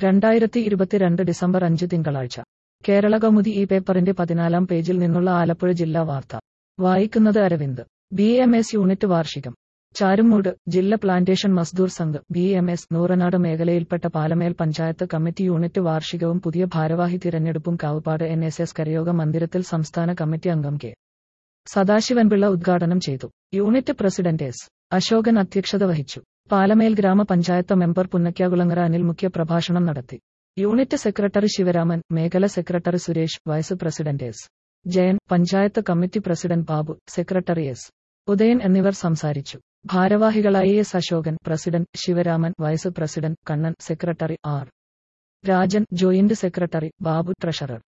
രണ്ടായിരത്തി ഇരുപത്തിരണ്ട് ഡിസംബർ അഞ്ച് തിങ്കളാഴ്ച കേരള കൗമുദി ഈ പേപ്പറിന്റെ പതിനാലാം പേജിൽ നിന്നുള്ള ആലപ്പുഴ ജില്ലാ വാർത്ത വായിക്കുന്നത് Aravind B M S unit വാർഷികം ചാരുമൂട് ജില്ല plantation Mazdoor Sangh B M S Nooranad മേഖലയിൽപ്പെട്ട പാലമേൽ പഞ്ചായത്ത് കമ്മിറ്റി യൂണിറ്റ് വാർഷികവും പുതിയ ഭാരവാഹി തിരഞ്ഞെടുപ്പും കാവുപാട് എൻ എസ് എസ് കരയോഗ മന്ദിരത്തിൽ സംസ്ഥാന കമ്മിറ്റി അംഗം കെ സദാശിവൻപിള്ള ഉദ്ഘാടനം ചെയ്തു യൂണിറ്റ് പ്രസിഡന്റ് എസ് അശോകൻ അധ്യക്ഷത വഹിച്ചു പാലമേൽ ഗ്രാമപഞ്ചായത്ത് മെമ്പർ പുന്നയ്ക്കാകുളങ്ങര അനിൽ മുഖ്യ പ്രഭാഷണം നടത്തി യൂണിറ്റ് സെക്രട്ടറി ശിവരാമൻ മേഖല secretary Suresh vice president S Jayan panchayat committee president Babu secretary S Udayan എന്നിവർ സംസാരിച്ചു ഭാരവാഹികളായി S Ashokan president Sivaraman vice president Kannan secretary R Rajan joint secretary Babu treasurer